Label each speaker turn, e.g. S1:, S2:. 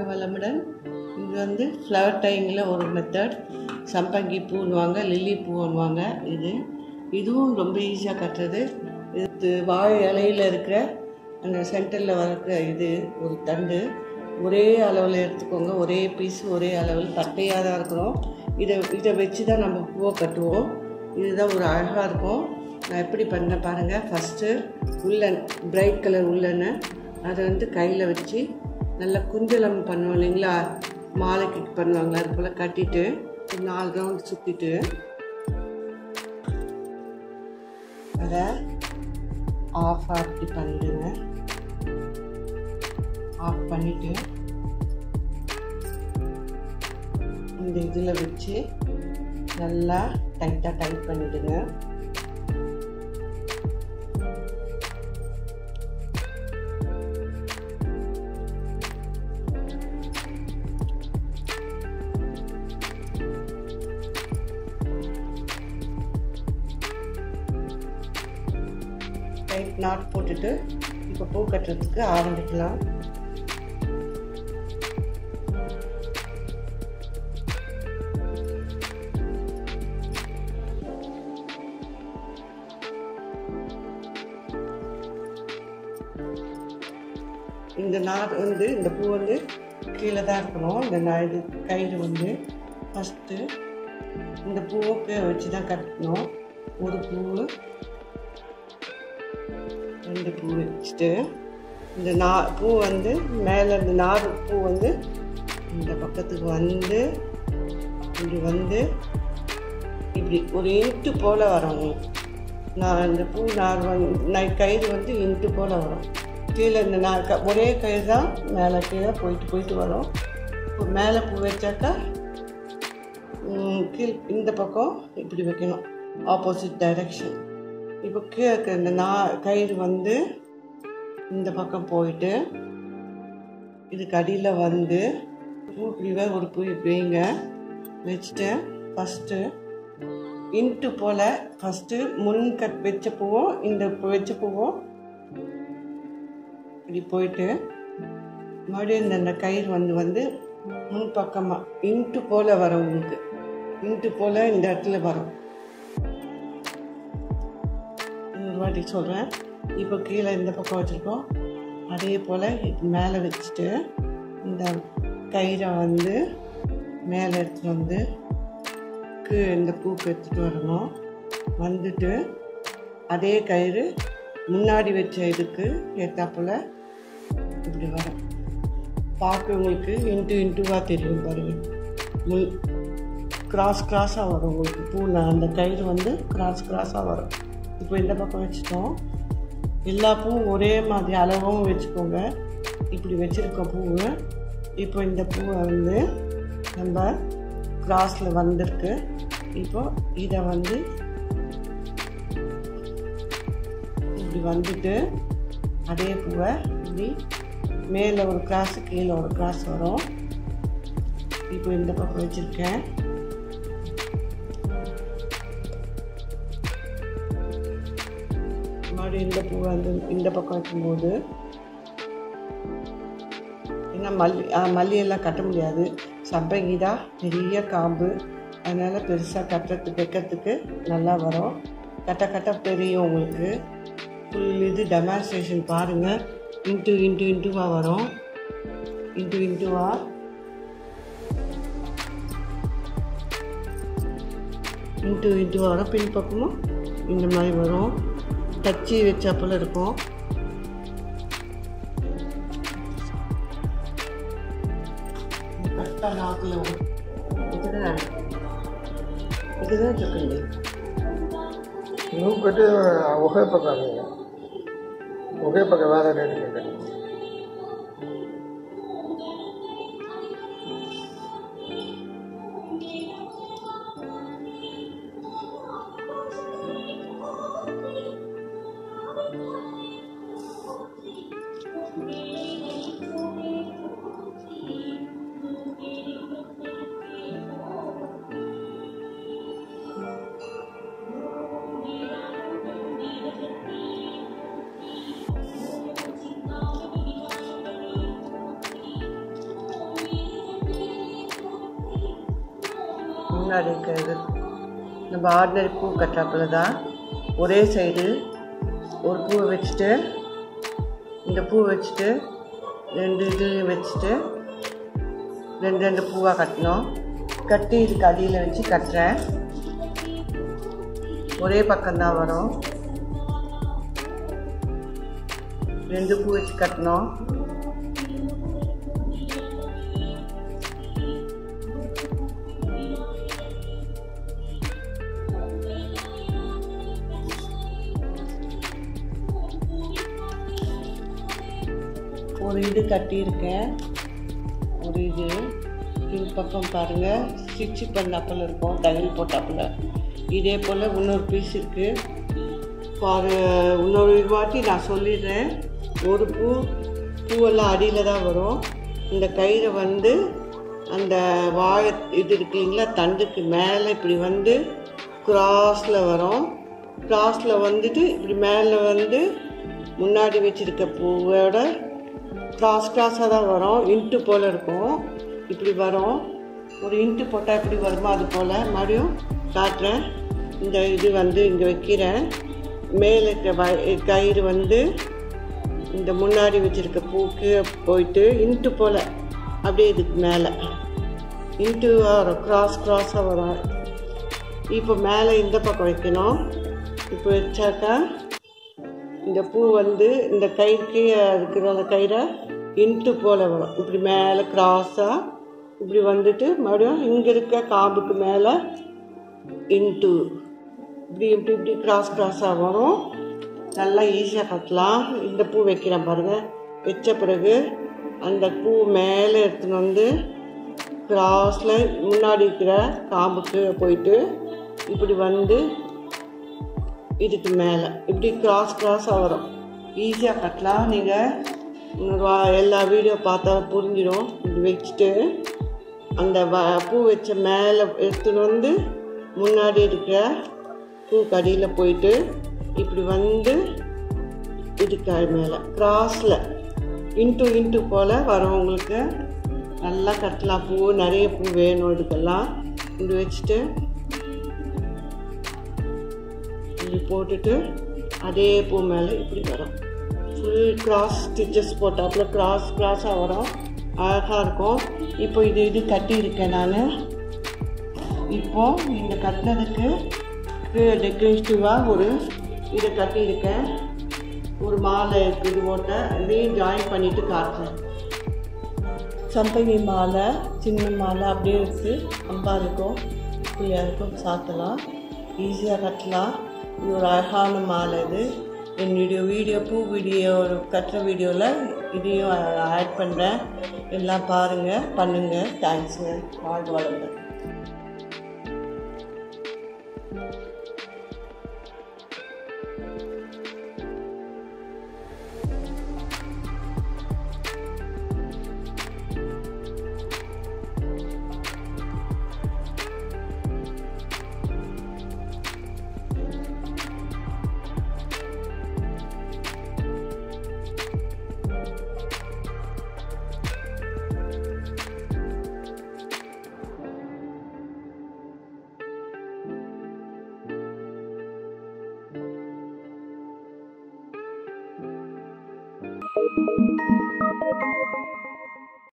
S1: வளமுடன் இது வந்து ஃப்ளவர் டைங்கில் ஒரு மெத்தட் சம்பங்கி பூன்னுவாங்க லில்லி பூன்னுவாங்க இது இதுவும் ரொம்ப ஈஸியாக கட்டுறது இது வாழை இலையில் இருக்கிற அந்த சென்டரில் வளர்க்குற இது ஒரு தண்டு ஒரே அளவில் எடுத்துக்கோங்க ஒரே பீஸ் ஒரே அளவில் தட்டையாக தான் இருக்கணும் இதை இதை வச்சு தான் நம்ம பூவை கட்டுவோம் இதுதான் ஒரு அழகாக இருக்கும் நான் எப்படி பண்ண பாருங்கள் ஃபஸ்ட்டு உள்ளன் பிரைட் கலர் உள்ளன்னு அதை வந்து கையில் வச்சு நல்லா குஞ்சலம் பண்ணுவோம் இல்லைங்களா மாலைக்கு பண்ணுவாங்களா அது போல் கட்டிட்டு ஒரு நாலு ரவுண்ட் சுற்றிட்டு அதை ஆஃப் அப்படி பண்ணிடுங்க ஆஃப் பண்ணிவிட்டு இந்த இதில் வச்சு நல்லா டைட்டாக டைட் பண்ணிவிடுங்க டைட் நாட் போட்டுட்டு இப்போ பூ கட்டுறதுக்கு ஆரம்பிக்கலாம் இந்த நார் வந்து இந்த பூ வந்து கீழே தான் இருக்கணும் இந்த நான் இது கயிறு வந்து ஃபஸ்ட்டு இந்த பூவுக்கு வச்சு தான் கட்டணும் ஒரு பூ ரெண்டு பூ வச்சுட்டு இந்த நா பூ வந்து மேலே இந்த நார் பூ வந்து இந்த பக்கத்துக்கு வந்து இப்படி வந்து இப்படி ஒரு இன்ட்டு போல் வரும் நான் இந்த பூ நார் வந்து நான் கயிறு வந்து இன்ட்டு போல் வரும் கீழே இந்த நார் க ஒரே கயிறு தான் மேலே கீழே போயிட்டு போயிட்டு வரும் இப்போ மேலே பூ வச்சாக்கா கீழ் இந்த பக்கம் இப்படி வைக்கணும் ஆப்போசிட் டைரக்ஷன் இப்போ கீழே இருக்க இந்த நா கயிறு வந்து இந்த பக்கம் போயிட்டு இதுக்கு அடியில் வந்து பூ இப்படி வை, ஒரு பூ இப்படி வைங்க வச்சுட்டு ஃபஸ்ட்டு இன்ட்டு போல் ஃபஸ்ட்டு முன் கட் வச்ச பூவும் இந்த பூ வச்ச பூவும் இப்படி போயிட்டு மறுபடியும் இந்த இந்த கயிறு வந்து வந்து முன் பக்கமாக இன்ட்டு போல் வரும் உங்களுக்கு இன்ட்டு போல் இந்த இடத்துல வரும் இன்னொரு வாட்டி சொல்கிறேன் இப்போ கீழே இந்த பக்கம் வச்சுருக்கோம் அதே போல் இது மேலே வச்சுட்டு இந்த கயிறை வந்து மேலே எடுத்துகிட்டு வந்து கீழே இந்த பூக்கு எடுத்துகிட்டு வரணும் வந்துட்டு அதே கயிறு முன்னாடி வச்ச இதுக்கு ஏற்றாப்புல இப்படி வரும் பார்க்க உங்களுக்கு இன்ட்டு இன்ட்டுவாக தெரியும் பாருங்கள் முள் கிராஸ் கிராஸாக வரும் உங்களுக்கு பூ நான் அந்த கயிறு வந்து கிராஸ் கிராஸாக வரும் இப்போ இந்த பக்கம் வச்சுட்டோம் எல்லா பூவும் ஒரே மாதிரி அளவும் வச்சுக்கோங்க இப்படி வச்சுருக்கோம் பூவு இப்போ இந்த பூவை வந்து நம்ம கிராஸில் வந்திருக்கு இப்போ இதை வந்து இப்படி வந்துட்டு அதே பூவை இப்படி மேலே ஒரு கிராஸ் கீழே ஒரு கிராஸ் வரும் இப்போ இந்த பக்கம் வச்சுருக்கேன் மறுபடியும் இந்த பூ வந்து இந்த பக்கம் வைக்கும்போது ஏன்னா மல்லி ஆ, மல்லியெல்லாம் கட்ட முடியாது சம்பங்கி தான் பெரிய காம்பு அதனால் பெருசாக கட்டுறதுக்கு வைக்கிறதுக்கு நல்லா வரும் கட்ட கட்ட தெரியும் உங்களுக்கு ஃபுல் இது டெமான்ஸ்ட்ரேஷன் பாருங்கள் இன்ட்டு இன்ட்டு இன்ட்டுவாக வரும் இன்ட்டு இன்ட்டுவா இன்ட்டு இன்ட்டுவா வரும் பின் பக்கமும் இந்த மாதிரி வரும் தச்சு வச்சா போல் இருக்கும் కరెక్ట్గా నాకులు ఇదిగా ఇదిగా చెప్పండి
S2: నువ్వు కొట్టి ఒకే పక్క నీకు. ఒకే పక్క వేరే రేటు కట్టండి
S1: முன்னாடி இருக்கிறது நம்ம ஆர்டினரி பூ கட்டுறாப்புல தான் ஒரே சைடு ஒரு பூவை வச்சுட்டு இந்த பூ வச்சுட்டு ரெண்டு இதுலையும் வச்சுட்டு ரெண்டு ரெண்டு பூவாக கட்டணும் கட்டி இதுக்கு அடியில் வச்சு கட்டுறேன் ஒரே பக்கம்தான் வரும் ரெண்டு பூ வச்சு கட்டணும் ஒரு இது கட்டியிருக்கேன் ஒரு இது இந்த பக்கம் பாருங்கள் ஸ்டிச்சு பண்ணாப்பில் இருக்கும் தையல் போட்டாப்புல இதே போல் இன்னொரு பீஸ் இருக்குது பாரு இன்னொரு வாட்டி நான் சொல்லிடுறேன் ஒரு பூ பூவெல்லாம் அடியில் தான் வரும் இந்த கயிறை வந்து அந்த வாழை இது இருக்கு இல்லைங்களா தண்டுக்கு மேலே இப்படி வந்து கிராஸில் வரும் கிராஸில் வந்துட்டு இப்படி மேலே வந்து முன்னாடி வச்சுருக்க பூவோட கிராஸ் கிராஸாக தான் வரும் இன்ட்டு போல் இருக்கும் இப்படி வரும் ஒரு இன்ட்டு போட்டால் எப்படி வருமோ அது போல் மறுபடியும் காட்டுறேன் இந்த இது வந்து இங்கே வைக்கிறேன் மேலே இருக்க வ- கயிறு வந்து இந்த முன்னாடி வச்சுருக்க பூக்கு போயிட்டு இன்ட்டு போல் அப்படியே இதுக்கு மேலே இன்ட்டு வரும் கிராஸ் கிராஸாக வரும் இப்போ மேலே இந்த பக்கம் வைக்கணும் இப்போ வச்சாக்கா இந்த பூ வந்து இந்த கயிறுக்கு இருக்கிற அந்த கயிறை இன்ட்டு போல் வரும் இப்படி மேலே கிராஸாக இப்படி வந்துட்டு மறுபடியும் இங்கே இருக்க காம்புக்கு மேலே இன்ட்டு இப்படி இப்படி இப்படி கிராஸ் கிராஸாக வரும் நல்லா ஈஸியாக கட்டலாம் இந்த பூ வைக்கிறேன் பாருங்கள் வச்ச பிறகு அந்த பூ மேலே எடுத்துன்னு வந்து கிராஸில் முன்னாடி இருக்கிற காம்புக்கு போயிட்டு இப்படி வந்து இதுக்கு மேலே இப்படி கிராஸ் கிராஸாக வரும் ஈஸியாக கட்டலாம் நீங்கள் எல்லா வீடியோ பார்த்தா புரிஞ்சிடும் இப்படி வச்சுட்டு அந்த வ பூ வச்ச மேலே எடுத்துன்னு வந்து முன்னாடி இருக்கிற பூ கடியில் போயிட்டு இப்படி வந்து இதுக்கு மேலே கிராஸில் இன்ட்டு இன்ட்டு போல் வரும் உங்களுக்கு நல்லா கட்டலாம் பூ நிறைய பூ வேணும் இதுக்கெல்லாம் இப்படி வச்சுட்டு இப்படி போட்டுட்டு அதே பூ மேலே இப்படி வரும் ஃபுல் கிராஸ் ஸ்டிச்சஸ் போட்டாப்புல கிராஸ் கிராஸாக வரும் அழகாக இருக்கும் இப்போ இது இது கட்டியிருக்கேன் நான் இப்போ இந்த கட்டினதுக்கு டெக்கரேட்டிவாக ஒரு இதை கட்டியிருக்கேன் ஒரு மாலை இருக்குது இது ஓட்ட இதையும் ஜாயின் பண்ணிவிட்டு காட்டுறேன் சம்பங்கி மாலை சின்ன மாலை அப்படியே இருக்குது அம்பா இருக்கும் பிள்ளையாருக்கும் சாத்தலாம் ஈஸியாக கட்டலாம் இது ஒரு அழகான மாலை இது என்னுடைய வீடியோ பூ வீடியோ கட்டுற வீடியோவில் இதையும் ஆட் பண்ணுறேன் எல்லாம் பாருங்கள் பண்ணுங்கள் தேங்க்ஸுங்க வாழ் வளங்க
S3: Thank you.